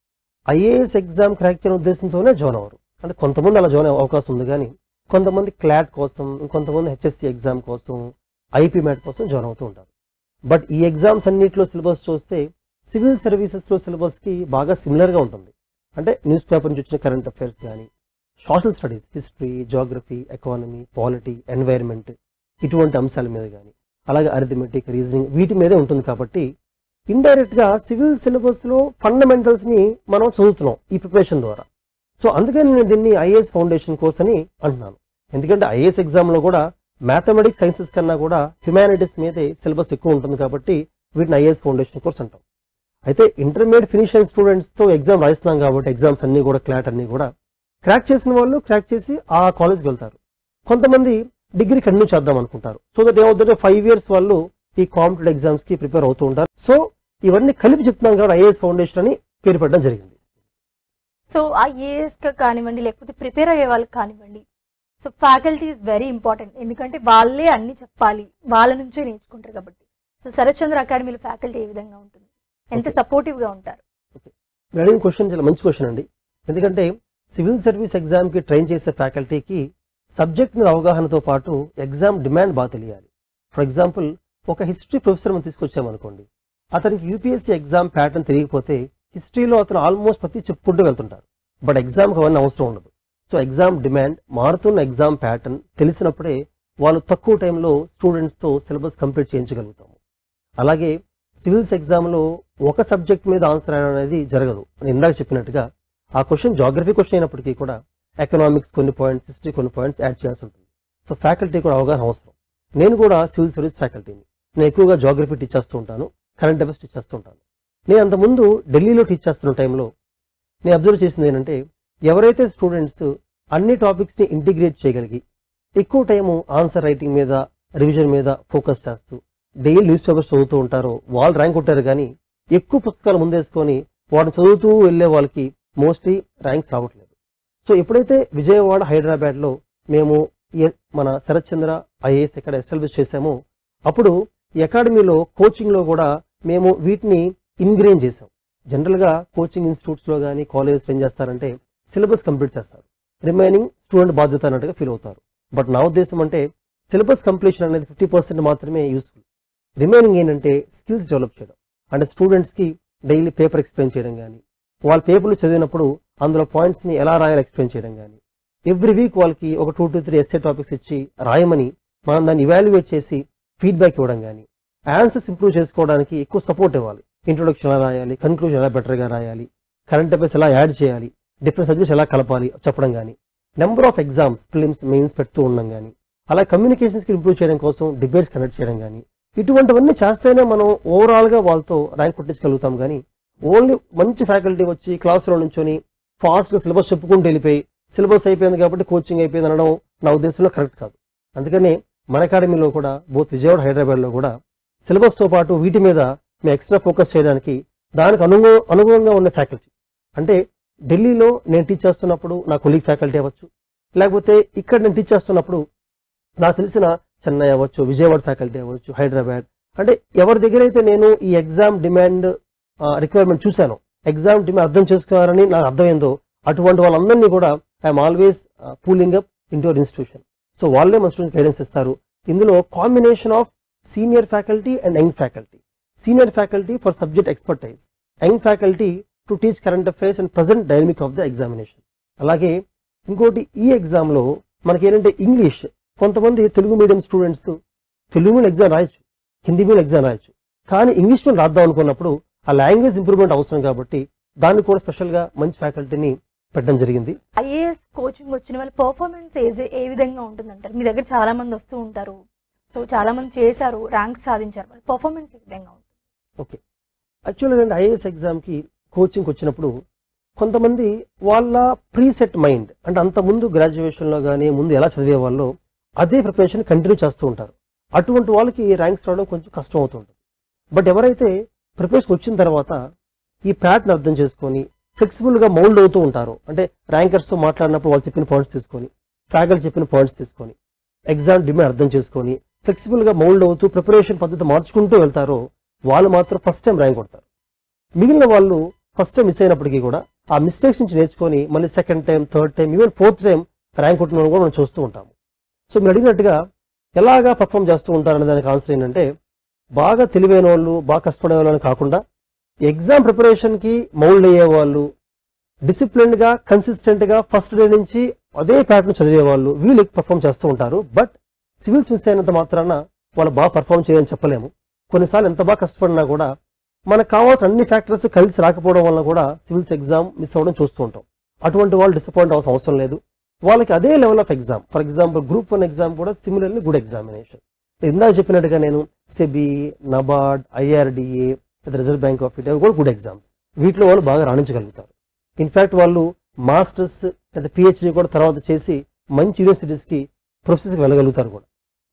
ఐఏఎస్ ఎగ్జామ్ క్రాక్ చేయని ఉద్దేశంతోనే జాయిన్ అవ్వరు అంటే కొంతమంది అలా జాయిన్ అయ్యే అవకాశం ఉంది కానీ కొంతమంది క్లాట్ కోసం కొంతమంది హెచ్ఎస్సి ఎగ్జామ్ కోసం ఐపీ మ్యాట్ కోసం జాయిన్ అవుతూ ఉంటారు బట్ ఈ ఎగ్జామ్స్ అన్నిటిలో సిలబస్ చూస్తే సివిల్ సర్వీసెస్లో సిలబస్కి బాగా సిమిలర్గా ఉంటుంది అంటే న్యూస్ పేపర్ నుంచి వచ్చిన కరెంట్ అఫైర్స్ కానీ social studies history geography economy polity environment ఇటువంటి అంశాల మీద కానీ అలాగే అరిథమెటిక్ రీజనింగ్ వీటి మీదే ఉంటుంది కాబట్టి ఇండైరెక్ట్ గా సివిల్ సిలబస్ లో ఫండమెంటల్స్ ని మనం చదువుతున్నాం ఈ ప్రిపరేషన్ ద్వారా సో అందుకని నేను దీన్ని ఐఏఎస్ ఫౌండేషన్ కోర్స్ అని అంటున్నాను ఎందుకంటే ఐఏఎస్ ఎగ్జామ్ లో కూడా మ్యాథమెటిక్స్ సైన్సెస్ కన్నా కూడా హ్యుమానిటీస్ మీదే సిలబస్ ఎక్కువ ఉంటుంది కాబట్టి వీటిని ఐఏఎస్ ఫౌండేషన్ కోర్స్ అంటాం అయితే ఇంటర్మీడియట్ ఫినిష్ అయిన స్టూడెంట్స్ తో ఎగ్జామ్ రాయిస్తున్నాం కాబట్టి ఎగ్జామ్స్ అన్ని కూడా క్లాట్ అన్ని కూడా క్రాక్ చేసిన వాళ్ళు క్రాక్ చేసి ఆ కాలేజ్కి వెళ్తారు కొంతమంది డిగ్రీ కంటిన్యూ చేద్దాం అనుకుంటారు సో దట్ ఏమవుతుందంటే ఫైవ్ ఇయర్స్ వాళ్ళు ఈ కాంపిటేటివ్ ఎగ్జామ్స్ కి ప్రిపేర్ అవుతూ ఉంటారు సో ఇవన్నీ కలిపి చెప్తున్నాం కాబట్టి ఐఏఎస్ ఫౌండేషన్ అని పేరు పెట్టడం జరిగింది సో ఐఏఎస్ కానివ్వండి లేకపోతే ప్రిపేర్ అయ్యే వాళ్ళకి కానివ్వండి so faculty is very important ఎందుకంటే వాళ్ళే అన్ని చెప్పాలి వాళ్ళ నుంచే నేర్చుకుంటారు కాబట్టి సో శరత్చంద్ర అకాడమీలో ఫ్యాకల్టీ ఏ విధంగా ఉంటుంది ఎంత Okay. సపోర్టివ్ గా ఉంటారు మీరు అడిగిన క్వశ్చన్ చాలా మంచి క్వశ్చన్ అండి ఎందుకంటే సివిల్ సర్వీస్ ఎగ్జామ్కి ట్రైన్ చేసే ఫ్యాకల్టీకి సబ్జెక్ట్ మీద అవగాహనతో పాటు ఎగ్జామ్ డిమాండ్ బాగా తెలియాలి ఫర్ ఎగ్జాంపుల్ ఒక హిస్టరీ ప్రొఫెసర్ మనం తీసుకొచ్చామనుకోండి అతనికి యూపీఎస్సీ ఎగ్జామ్ ప్యాటర్న్ తెలియకపోతే హిస్టరీలో అతను ఆల్మోస్ట్ ప్రతి చెప్పుకుంటూ వెళ్తుంటారు బట్ ఎగ్జామ్కి అవన్నీ అవసరం ఉండదు సో ఎగ్జామ్ డిమాండ్ మారుతున్న ఎగ్జామ్ ప్యాటర్న్ తెలిసినప్పుడే వాళ్ళు తక్కువ టైంలో స్టూడెంట్స్తో సిలబస్ కంప్లీట్ చేయించగలుగుతాము అలాగే సివిల్స్ ఎగ్జామ్లో ఒక సబ్జెక్ట్ మీద ఆన్సర్ అనేది జరగదు నేను ఇందాక చెప్పినట్టుగా ఆ క్వశ్చన్ జాగ్రఫీ క్వశ్చన్ అయినప్పటికీ కూడా ఎకనామిక్స్ కొన్ని పాయింట్స్ హిస్టరీ కొన్ని పాయింట్స్ యాడ్ చేయాల్సి ఉంటుంది సో ఫ్యాకల్టీ కూడా అవగాహన అవసరం నేను కూడా సివిల్ సర్వీస్ ఫ్యాకల్టీని నేను ఎక్కువగా జాగ్రఫీ టీచ్ చేస్తూ ఉంటాను కరెంట్ అఫైర్స్ టీచ్ చేస్తూ ఉంటాను నేను అంతకుముందు ఢిల్లీలో టీచ్ చేస్తున్న టైంలో నేను అబ్జర్వ్ చేసింది ఏంటంటే ఎవరైతే స్టూడెంట్స్ అన్ని టాపిక్స్ని ఇంటిగ్రేట్ చేయగలిగి ఎక్కువ టైము ఆన్సర్ రైటింగ్ మీద రివిజన్ మీద ఫోకస్ చేస్తూ డైలీ న్యూస్ పేపర్స్ చదువుతూ ఉంటారో వాళ్ళు ర్యాంక్ కొట్టారు కానీ ఎక్కువ పుస్తకాలు ముందేసుకొని వాటిని చదువుతూ వెళ్ళే వాళ్ళకి మోస్ట్లీ ర్యాంక్స్ రావట్లేదు సో ఎప్పుడైతే విజయవాడ హైదరాబాద్లో మేము ఈ- మన శరత్ చంద్ర ఐఏఎస్ ఎక్కడ ఎస్టాబ్లిష్ చేశామో అప్పుడు ఈ అకాడమీలో కోచింగ్లో కూడా మేము వీటిని ఇన్గ్రెయిన్ చేసాం జనరల్గా కోచింగ్ ఇన్స్టిట్యూట్స్లో కానీ కాలేజెస్ ఏం చేస్తారంటే సిలబస్ కంప్లీట్ చేస్తారు రిమైనింగ్ స్టూడెంట్ బాధ్యత అన్నట్టుగా ఫీల్ అవుతారు బట్ నా ఉద్దేశం అంటే సిలబస్ కంప్లీషన్ అనేది ఫిఫ్టీ పర్సెంట్ మాత్రమే యూస్ఫుల్ రిమైనింగ్ ఏంటంటే స్కిల్స్ డెవలప్ చేయడం అంటే స్టూడెంట్స్కి డైలీ పేపర్ ఎక్స్ప్లెయిన్ చేయడం కానీ వాళ్ళ పేపర్లు చదివినప్పుడు అందులో పాయింట్స్ని ఎలా రాయాలో ఎక్స్ప్లెయిన్ చేయడం కానీ ఎవ్రీ వీక్ వాళ్ళకి ఒక two to three essay topics ఇచ్చి రాయమని మనం దాన్ని ఇవాల్యుయేట్ చేసి ఫీడ్బ్యాక్ ఇవ్వడం కానీ ఆన్సర్స్ ఇంప్రూవ్ చేసుకోవడానికి ఎక్కువ సపోర్ట్ ఇవ్వాలి ఇంట్రొడక్షన్ ఎలా రాయాలి కన్క్లూజన్ ఎలా బెటర్గా రాయాలి కరెంట్ అఫైర్స్ ఎలా యాడ్ చేయాలి డిఫరెంట్ సబ్జెక్ట్స్ ఎలా కలపాలి చెప్పడం కానీ number of exams prelims mains పెడుతూ ఉండడం కానీ అలా కమ్యూనికేషన్స్కి ఇంప్రూవ్ చేయడం కోసం డిబేట్స్ కండక్ట్ చేయడం కానీ ఇటువంటివన్నీ చేస్తేనే మనం ఓవరాల్గా వాళ్ళతో ర్యాంక్ కొట్టించగలుగుతాం కానీ ఓన్లీ మంచి ఫ్యాకల్టీ వచ్చి క్లాస్లో నుంచొని ఫాస్ట్గా సిలబస్ చెప్పుకుంటూ వెళ్ళిపోయి సిలబస్ అయిపోయింది కాబట్టి కోచింగ్ అయిపోయింది అనడం నా ఉద్దేశంలో కరెక్ట్ కాదు అందుకని మన అకాడమీలో కూడా బోత్ విజయవాడ హైదరాబాద్లో కూడా సిలబస్తో పాటు వీటి మీద మేము ఎక్స్ట్రా ఫోకస్ చేయడానికి దానికి అనుగు అనుగుణంగా ఉన్న ఫ్యాకల్టీ అంటే ఢిల్లీలో నేను టీచ్ చేస్తున్నప్పుడు నా కొలీగ్ ఫ్యాకల్టీ అవ్వచ్చు లేకపోతే ఇక్కడ నేను టీచ్ చేస్తున్నప్పుడు నాకు తెలిసిన చెన్నై అవ్వచ్చు విజయవాడ ఫ్యాకల్టీ అవ్వచ్చు హైదరాబాద్ అంటే ఎవరి దగ్గర అయితే నేను ఈ ఎగ్జామ్ డిమాండ్ రిక్వైర్మెంట్ చూశాను ఎగ్జామ్ డిమాండ్ అర్థం చేసుకోవాలని నాకు అర్థమైందో అటువంటి వాళ్ళందరినీ కూడా I'm always pooling up into institution so వాళ్ళే మన స్టూడెంట్స్ గైడెన్స్ ఇస్తారు ఇందులో combination of senior faculty and young faculty senior faculty for subject expertise young faculty to teach current affairs and present dynamic of the examination అలాగే ఇంకోటి ఈ ఎగ్జామ్లో మనకి ఏంటంటే ఇంగ్లీష్ కొంతమంది Telugu medium students Telugu medium exam రాయొచ్చు హిందీ మీడియం ఎగ్జామ్ రాయొచ్చు కానీ ఇంగ్లీష్ మీడియం రాద్దాం అనుకున్నప్పుడు ఆ లాంగ్వేజ్ ఇంప్రూవ్మెంట్ అవసరం కాబట్టి దాన్ని కూడా స్పెషల్గా మంచి ఫ్యాకల్టీని పెట్టడం జరిగింది ఐఏఎస్ కోచింగ్ వచ్చిన వాళ్ళ పర్ఫార్మెన్స్ ఏ ఏ విధంగా ఉంటుందంటారు మీ దగ్గర చాలా మంది వస్తూ ఉంటారు సో చాలా మంది చేశారు ర్యాంక్స్ సాధించారు వాళ్ళ పర్ఫార్మెన్స్ ఏ విధంగా ఉంటుంది ఓకే యాక్చువల్గా అండి ఐఏఎస్ ఎగ్జామ్కి కోచింగ్కి వచ్చినప్పుడు కొంతమంది వాళ్ళ ప్రీసెట్ మైండ్ అంటే అంత ముందు గ్రాడ్యుయేషన్లో కానీ ముందు ఎలా చదివే వాళ్ళు అదే ప్రిపరేషన్ కంటిన్యూ చేస్తూ ఉంటారు అటువంటి వాళ్ళకి ర్యాంక్స్ రావడం కొంచెం కష్టం అవుతుంటుంది బట్ ఎవరైతే ప్రిపరేషన్ వచ్చిన తర్వాత ఈ ప్యాటర్న్ అర్థం చేసుకొని ఫ్లెక్సిబుల్గా మౌల్డ్ అవుతూ ఉంటారు అంటే ర్యాంకర్స్తో మాట్లాడినప్పుడు వాళ్ళు చెప్పిన పాయింట్స్ తీసుకొని ఫ్యాకల్టీ చెప్పిన పాయింట్స్ తీసుకొని ఎగ్జామ్ డిమాండ్ అర్థం చేసుకొని ఫ్లెక్సిబుల్గా మౌల్డ్ అవుతూ ప్రిపరేషన్ పద్ధతి మార్చుకుంటూ వెళ్తారో వాళ్ళు మాత్రం ఫస్ట్ టైం ర్యాంక్ కొడతారు మిగిలిన వాళ్ళు ఫస్ట్ టైం మిస్ అయినప్పటికీ కూడా ఆ మిస్టేక్స్ నుంచి నేర్చుకొని మళ్ళీ second time third time even fourth time rank కొట్టిన వాళ్ళని కూడా మనం చూస్తూ ఉంటాము సో మీరు అడిగినట్టుగా ఎలాగా పర్ఫామ్ చేస్తూ ఉంటారనే దానికి ఆన్సర్ ఏంటంటే బాగా తెలివైన వాళ్ళు బాగా కష్టపడే వాళ్ళని కాకుండా ఎగ్జామ్ ప్రిపరేషన్కి మౌల్డ్ అయ్యే వాళ్ళు డిసిప్లిన్డ్గా కన్సిస్టెంట్గా ఫస్ట్ డే నుంచి అదే ప్యాటర్న్ చదివే వాళ్ళు వీళ్ళు పర్ఫామ్ చేస్తూ ఉంటారు బట్ సివిల్స్ మిస్ అయినంత మాత్రాన వాళ్ళు బాగా పర్ఫామ్ చేయని చెప్పలేము కొన్నిసార్లు ఎంత బాగా కష్టపడినా కూడా మనకు కావాల్సిన అన్ని ఫ్యాక్టర్స్ కలిసి రాకపోవడం వల్ల కూడా సివిల్స్ ఎగ్జామ్ మిస్ అవ్వడం చూస్తూ ఉంటాం అటువంటి వాళ్ళు డిసప్పాయింట్ అవ్వాల్సిన అవసరం లేదు వాళ్ళకి అదే level of exam for example group one exam కూడా సిమిలర్లీ గుడ్ ఎగ్జామినేషన్ ఇందాక చెప్పినట్టుగా నేను SEBI NABARD IRDA reserve bank of India కూడా గుడ్ ఎగ్జామ్స్ వీటిలో వాళ్ళు బాగా రాణించగలుగుతారు ఇన్ఫాక్ట్ వాళ్ళు మాస్టర్స్ లేదా పిహెచ్డి కూడా తర్వాత చేసి మంచి యూనివర్సిటీస్కి ప్రొఫెసర్స్కి వెళ్ళగలుగుతారు కూడా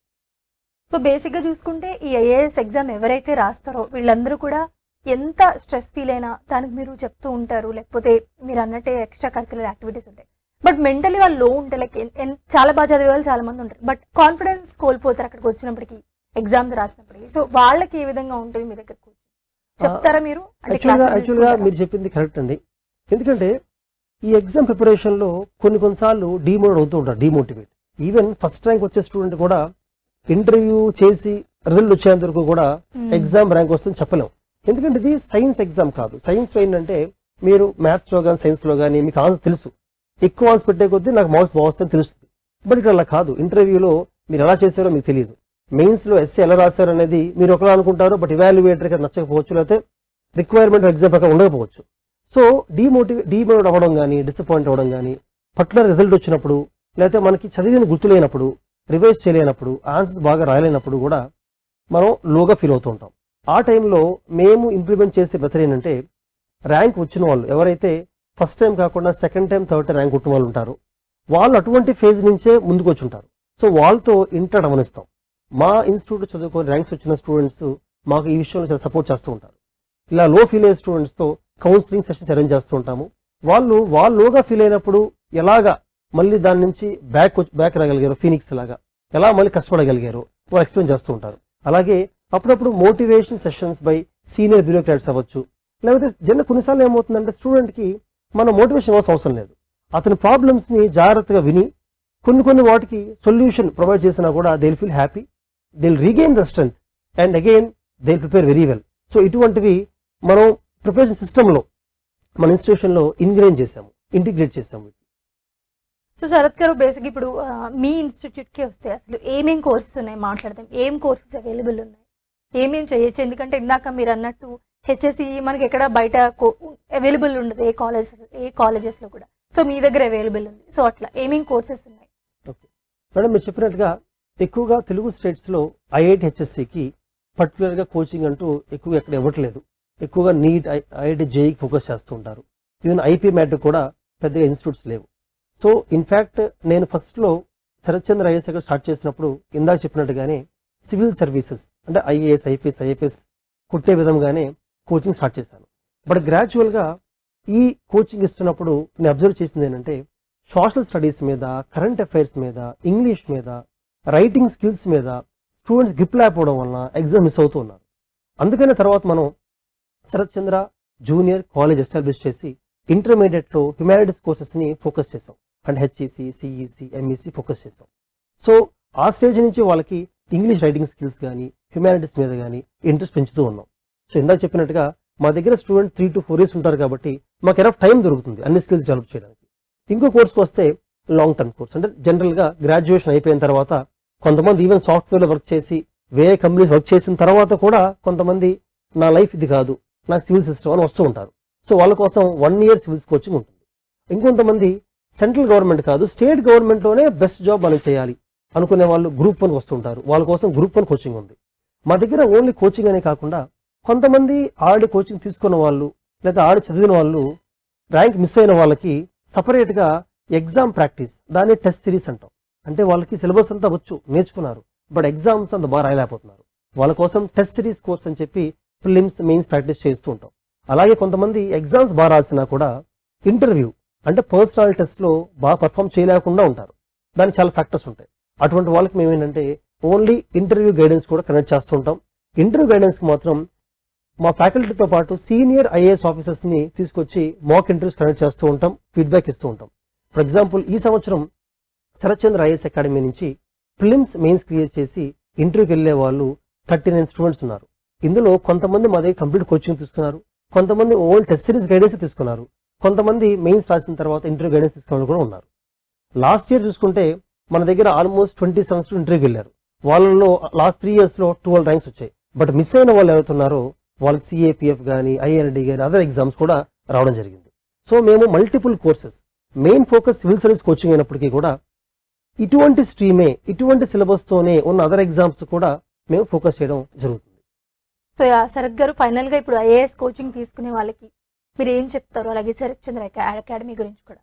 సో బేసిక్ గా చూసుకుంటే ఈ ఐఏఎస్ ఎగ్జామ్ ఎవరైతే రాస్తారో వీళ్ళందరూ కూడా ఎంత స్ట్రెస్ ఫీల్ అయినా దానికి మీరు చెప్తూ ఉంటారు లేకపోతే మీరు అన్నట్టే ఎక్స్ట్రా కరికులర్ యాక్టివిటీస్ ఉంటాయి బట్ మెంటలీ వాళ్ళు లో ఉంటే లైక్ చాలా బాగా చదివే వాళ్ళు చాలా మంది ఉంటారు బట్ కాన్ఫిడెన్స్ కోల్పోతారు అక్కడికి వచ్చినప్పటికి ఎగ్జామ్స్ రాసినప్పటికి సో వాళ్ళకి ఏ విధంగా ఉంటుంది మీ దగ్గర చెప్తారా మీరు అంటే యాక్చువల్గా classes యాక్చువల్గా తీసుకుంటారా? మీరు చెప్పింది కరెక్ట్ అండి ఎందుకంటే ఈ ఎగ్జామ్ ప్రిపరేషన్లో కొన్ని కొన్నిసార్లు డిమోటివేట్ అవుతూ ఉంటారు డిమోటివేట్ ఈవెన్ ఫస్ట్ ర్యాంక్ వచ్చే స్టూడెంట్ కూడా ఇంటర్వ్యూ చేసి రిజల్ట్ వచ్చేంత వరకు కూడా Hmm. ఎగ్జామ్ ర్యాంక్ వస్తుంది చెప్పలేం ఎందుకంటే ఇది సైన్స్ ఎగ్జామ్ కాదు సైన్స్లో ఏంటంటే మీరు మ్యాథ్స్లో కానీ సైన్స్లో కానీ మీకు ఆన్సర్ తెలుసు ఎక్కువ ఆన్సర్ పెట్టే కొద్దీ నాకు మార్క్స్ బాగుస్తుందని తెలుస్తుంది బట్ ఇక్కడ అలా కాదు ఇంటర్వ్యూలో మీరు ఎలా చేశారో మీకు తెలియదు మెయిన్స్లో ఎస్సీ ఎలా రాశారు అనేది మీరు ఒకలా అనుకుంటారు బట్ ఇవాల్యుయేటర్కి అది నచ్చకపోవచ్చు లేకపోతే రిక్వైర్మెంట్ ఎగ్జామ్ ప్రకారం ఉండకపోవచ్చు సో డీమోటివే డీమోటివేట్ అవ్వడం కానీ డిసప్పాయింట్ అవ్వడం కానీ పర్టికులర్ రిజల్ట్ వచ్చినప్పుడు లేకపోతే మనకి చదివిన గుర్తులేనప్పుడు రివైజ్ చేయలేనప్పుడు ఆన్సర్స్ బాగా రాయలేనప్పుడు కూడా మనం లోగా ఫీల్ అవుతూ ఉంటాం ఆ టైంలో మేము ఇంప్లిమెంట్ చేసే మెథడ్ ఏంటంటే ర్యాంక్ వచ్చిన వాళ్ళు ఎవరైతే ఫస్ట్ టైం కాకుండా second time third time rank కొట్టిన వాళ్ళు ఉంటారు వాళ్ళు అటువంటి ఫేజ్ నుంచే ముందుకు వచ్చి ఉంటారు సో వాళ్ళతో ఇంటర్ గమనిస్తాం మా ఇన్స్టిట్యూట్ చదువుకొని ర్యాంక్స్ వచ్చిన స్టూడెంట్స్ మాకు ఈ విషయంలో చాలా సపోర్ట్ చేస్తూ ఉంటారు ఇలా లో ఫీల్ అయ్యే స్టూడెంట్స్తో కౌన్సిలింగ్ సెషన్స్ అరేంజ్ చేస్తూ ఉంటాము వాళ్ళు వాళ్ళు లోగా ఫీల్ అయినప్పుడు ఎలాగా మళ్ళీ దాని నుంచి బ్యాక్ వచ్చి బ్యాక్ రాగలిగారు ఫీనిక్స్ లాగా ఎలా మళ్ళీ కష్టపడగలిగారు వాళ్ళు ఎక్స్ప్లెయిన్ చేస్తూ ఉంటారు అలాగే అప్పుడప్పుడు motivation sessions by senior bureaucrats అవ్వచ్చు లేకపోతే జన కొన్నిసార్లు ఏమవుతుందంటే స్టూడెంట్కి మన మోటివేషన్ ఇవ్వాల్సిన అవసరం లేదు అతని ప్రాబ్లమ్స్ని జాగ్రత్తగా విని కొన్ని కొన్ని వాటికి సొల్యూషన్ ప్రొవైడ్ చేసినా కూడా they feel happy they regain the strength and again they prepare very well so ఇటువంటివి మనం ప్రిపరేషన్ సిస్టంలో మన ఇన్స్టిట్యూషన్లో ఇన్గ్రేన్ చేసాము ఇంటిగ్రేట్ చేసాము సో శరత్ గారు బేసిక్ ఇప్పుడు ఆ, మీ ఇన్స్టిట్యూట్ కి వస్తే అసలు ఏమేం కోర్సెస్ ఉన్నాయి మాట్లాడదాం ఏం కోర్సెస్ అవైలబుల్ ఉన్నాయి ఏమేం చేయొచ్చు ఎందుకంటే ఇందాక మీరు అన్నట్టు హెచ్ఎస్సి మనకి ఎక్కడ బయట అవైలబుల్ ఉండదు ఏ కాలేజ్ ఏ కాలేజెస్ లో కూడా సో మీ దగ్గర అవైలబుల్ ఉంది సో అట్లా ఏమేం కోర్సెస్ ఉన్నాయి మేడం మీరు చెప్పినట్టుగా ఎక్కువగా తెలుగు స్టేట్స్లో ఐఐటి హెచ్ఎస్సికి పర్టికులర్గా కోచింగ్ అంటూ ఎక్కువ ఎక్కడ ఇవ్వట్లేదు ఎక్కువగా నీట్ ఐఐటి జేఈకి ఫోకస్ చేస్తూ ఉంటారు ఈవెన్ ఐపీ మ్యాట్ కూడా పెద్దగా ఇన్స్టిట్యూట్స్ లేవు సో ఇన్ఫ్యాక్ట్ నేను ఫస్ట్లో శరత్చంద్ర ఐఎస్ దగ్గర స్టార్ట్ చేసినప్పుడు ఇందాక చెప్పినట్టుగానే సివిల్ సర్వీసెస్ అంటే ఐఏఎస్ ఐపీఎస్ ఐఏపీఎస్ కుట్టే విధంగానే కోచింగ్ స్టార్ట్ చేశాను బట్ గ్రాడ్యువల్గా ఈ కోచింగ్ ఇస్తున్నప్పుడు నేను అబ్జర్వ్ చేసింది ఏంటంటే సోషల్ స్టడీస్ మీద కరెంట్ అఫైర్స్ మీద ఇంగ్లీష్ మీద రైటింగ్ స్కిల్స్ మీద స్టూడెంట్స్ గ్రిప్ లేకపోవడం వలన ఎగ్జామ్ మిస్ అవుతూ ఉన్నారు అందుకనే తర్వాత మనం Sharath Chandra junior college establish చేసి ఇంటర్మీడియట్లో హ్యుమానిటీస్ కోర్సెస్ని ఫోకస్ చేసాం అంటే హెచ్ఈసి సిఈసి ఎంఈసి ఫోకస్ చేసాం సో ఆ స్టేజ్ నుంచి వాళ్ళకి ఇంగ్లీష్ రైటింగ్ స్కిల్స్ కానీ హ్యుమానిటీస్ మీద కానీ ఇంట్రెస్ట్ పెంచుతూ ఉన్నాం సో ఇందాక చెప్పినట్టుగా మా దగ్గర student three to four years ఉంటారు కాబట్టి మాకు ఎనఫ్ టైం దొరుకుతుంది అన్ని స్కిల్స్ డెవలప్ చేయడానికి ఇంకో కోర్స్కి వస్తే లాంగ్ టర్మ్ కోర్స్ అంటే జనరల్గా గ్రాడ్యుయేషన్ అయిపోయిన తర్వాత కొంతమంది ఈవెన్ సాఫ్ట్వేర్లో వర్క్ చేసి వేరే కంపెనీస్ వర్క్ చేసిన తర్వాత కూడా కొంతమంది నా లైఫ్ ఇది కాదు నాకు సివిల్ సిస్టమ్ అని వస్తూ ఉంటారు సో వాళ్ళ కోసం వన్ ఇయర్ సివిల్స్ కోచింగ్ ఉంటుంది ఇంకొంతమంది సెంట్రల్ గవర్నమెంట్ కాదు స్టేట్ గవర్నమెంట్లోనే బెస్ట్ జాబ్ మనం చేయాలి అనుకునే వాళ్ళు గ్రూప్ వన్ వస్తుంటారు వాళ్ళ కోసం గ్రూప్ వన్ కోచింగ్ ఉంది మా దగ్గర ఓన్లీ కోచింగ్ అనే కాకుండా కొంతమంది ఆల్రెడీ కోచింగ్ తీసుకున్న వాళ్ళు లేదా ఆల్రెడీ చదివిన వాళ్ళు ర్యాంక్ మిస్ అయిన వాళ్ళకి సపరేట్గా ఎగ్జామ్ ప్రాక్టీస్ దాన్ని టెస్ట్ సిరీస్ అంటాం అంటే వాళ్ళకి సిలబస్ అంతా వచ్చు నేర్చుకున్నారు బట్ ఎగ్జామ్స్ అంత బాగా రాయలేకపోతున్నారు వాళ్ళ కోసం టెస్ట్ సిరీస్ కోర్స్ అని చెప్పి ప్రిలిమ్స్ మెయిన్స్ ప్రాక్టీస్ చేస్తూ ఉంటాం అలాగే కొంతమంది ఎగ్జామ్స్ బాగా రాసినా కూడా ఇంటర్వ్యూ అంటే పర్సనల్ టెస్ట్లో బాగా పర్ఫామ్ చేయలేకుండా ఉంటారు దానికి చాలా ఫ్యాక్టర్స్ ఉంటాయి అటువంటి వాళ్ళకి మేము ఏంటంటే ఓన్లీ ఇంటర్వ్యూ గైడెన్స్ కూడా కనెక్ట్ చేస్తూ ఉంటాం ఇంటర్వ్యూ గైడెన్స్కి మాత్రం మా ఫ్యాకల్టీతో పాటు సీనియర్ ఐఏఎస్ ఆఫీసర్స్ని తీసుకొచ్చి మాక్ ఇంటర్వ్యూస్ కనెక్ట్ చేస్తూ ఉంటాం ఫీడ్బ్యాక్ ఇస్తూ ఉంటాం ఫర్ ఎగ్జాంపుల్ ఈ సంవత్సరం శరత్చంద్ర ఐఏఎస్ అకాడమీ నుంచి ప్రిలిమ్స్ మెయిన్స్ క్లియర్ చేసి ఇంటర్వ్యూకి వెళ్ళే వాళ్ళు థర్టీ నైన్ స్టూడెంట్స్ ఉన్నారు ఇందులో కొంతమంది మా దగ్గర కంప్లీట్ కోచింగ్ తీసుకున్నారు కొంతమంది ఓన్ టెస్ట్ సిరీస్ గైడెన్స్ తీసుకున్నారు కొంతమంది మెయిన్స్ రాసిన తర్వాత ఇంటర్వ్యూ గైడెన్స్ తీసుకున్న వాళ్ళు కూడా ఉన్నారు లాస్ట్ ఇయర్ చూసుకుంటే మన దగ్గర ఆల్మోస్ట్ ట్వంటీ సెవెన్ స్టూడెంట్ ఇంటర్వ్యూకి వెళ్ళారు వాళ్ళలో లాస్ట్ త్రీ ఇయర్స్లో ట్వెల్వ్ ర్యాంక్స్ వచ్చాయి బట్ మిస్ అయిన వాళ్ళు ఎవరుతున్నారో వాళ్ళకి సిఏపిఎఫ్ కానీ ఐఆర్డి కానీ అదర్ ఎగ్జామ్స్ కూడా రావడం జరిగింది సో మేము multiple courses main focus civil service coaching అయినప్పటికీ కూడా ఇటువంటి స్ట్రీమే ఇటువంటి సిలబస్తోనే ఉన్న అదర్ ఎగ్జామ్స్ కూడా మేము ఫోకస్ చేయడం జరుగుతుంది సో యా, శరత్ గారు ఫైనల్ గా ఇప్పుడు ఐఏఎస్ కోచింగ్ తీసుకునే వాళ్ళకి మీరు ఏం చెప్తారు అలాగే శరత్ చంద్ర అకా- అకాడమీ గురించి కూడా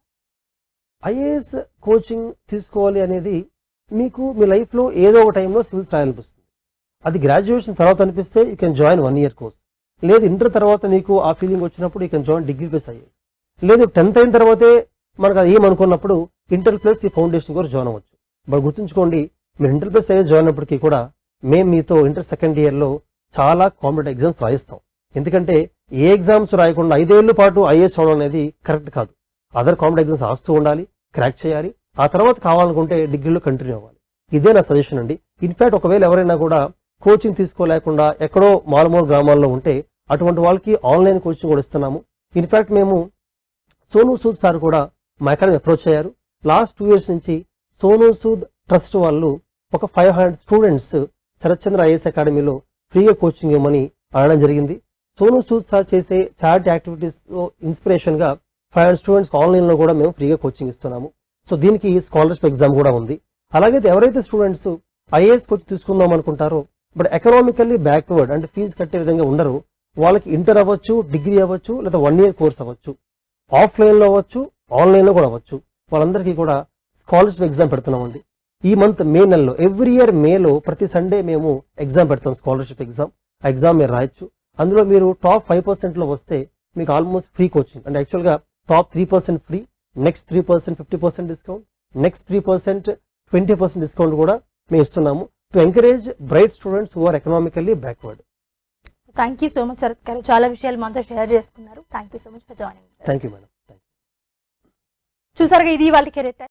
ఐఏఎస్ కోచింగ్ తీసుకోవాలి అనేది మీకు మీ లైఫ్లో ఏదో ఒక టైంలో సివిల్స్ రాయాలనిపిస్తుంది అది గ్రాడ్యుయేషన్ తర్వాత అనిపిస్తే you can join one year course లేదు ఇంటర్ తర్వాత మీకు ఆ ఫీలింగ్ వచ్చినప్పుడు you can join degree plus IAS లేదు టెన్త్ అయిన తర్వాతే మనకు అది ఏమనుకున్నప్పుడు ఇంటర్ ప్లస్ ఈ ఫౌండేషన్ కూడా జాయిన్ అవ్వచ్చు బట్ గుర్తుంచుకోండి మీరు ఇంటర్ ప్లస్ ఐఏఎస్ జాయిన్ అయినప్పటికీ కూడా మేము మీతో ఇంటర్ సెకండ్ ఇయర్లో చాలా కాంపిటేటివ్ ఎగ్జామ్స్ రాయిస్తాం ఎందుకంటే ఏ ఎగ్జామ్స్ రాయకుండా ఐదేళ్ల పాటు ఐఏఎస్ చదవడం అనేది కరెక్ట్ కాదు అదర్ కాంపిటేటివ్ ఎగ్జామ్స్ రాస్తూ ఉండాలి క్రాక్ చేయాలి ఆ తర్వాత కావాలనుకుంటే డిగ్రీలో కంటిన్యూ అవ్వాలి ఇదే నా సజెషన్ అండి ఇన్ఫాక్ట్ ఒకవేళ ఎవరైనా కూడా కోచింగ్ తీసుకోలేకుండా ఎక్కడో మారుమూల గ్రామాల్లో ఉంటే అటువంటి వాళ్ళకి ఆన్లైన్ కోచింగ్ కూడా ఇస్తున్నాము ఇన్ఫాక్ట్ మేము సోను సూద్ సార్ కూడా మా అకాడమీ అప్రోచ్ అయ్యారు లాస్ట్ టూ ఇయర్స్ నుంచి సోను సూద్ ట్రస్ట్ వాళ్ళు ఒక five hundred students Sharathchandra IAS అకాడమీలో ఫ్రీగా కోచింగ్ ఇవ్వమని అడగడం జరిగింది సోను సూద్ సార్ చేసే చారిటీ యాక్టివిటీస్ ఇన్స్పిరేషన్ గా ఫైవ్ హండ్రెడ్ స్టూడెంట్స్ ఆన్లైన్ లో కూడా మేము ఫ్రీగా కోచింగ్ ఇస్తున్నాము సో దీనికి స్కాలర్షిప్ ఎగ్జామ్ కూడా ఉంది అలాగే ఎవరైతే స్టూడెంట్స్ ఐఏఎస్ కోచ్ తీసుకుందాం అనుకుంటారో బట్ ఎకనామికల్లీ బ్యాక్వర్డ్ అంటే ఫీజు కట్టే విధంగా ఉండరు వాళ్ళకి ఇంటర్ అవ్వచ్చు డిగ్రీ అవ్వచ్చు లేదా వన్ ఇయర్ కోర్స్ అవ్వచ్చు ఆఫ్లైన్ లో అవ్వచ్చు ఆన్లైన్ లో కూడా అవ్వచ్చు వాళ్ళందరికీ కూడా స్కాలర్షిప్ ఎగ్జామ్ పెడుతున్నామండి ఈ మంత్ మే నెలలో ఎవ్రీ ఇయర్ మేలో ప్రతి సండే మేము ఎగ్జామ్ పెడతాం స్కాలర్షిప్ ఎగ్జామ్ ఆ ఎగ్జామ్ మీరు రాయొచ్చు అందులో మీరు టాప్ ఫైవ్ పర్సెంట్ లో వస్తే మీకు ఆల్మోస్ట్ ఫ్రీ కోచింగ్ అంటే యాక్చువల్గా top three percent free next three percent fifty percent discount next three percent twenty percent discount కూడా మేము ఇస్తున్నాము to encourage bright students who are economically backward thank you so much Sharath గారు చాలా విషయాలు మనతో share చేసుకున్నారు thank you so much for joining thank you madam చూసారుగా ఇది వాళ్ళ కెరీర్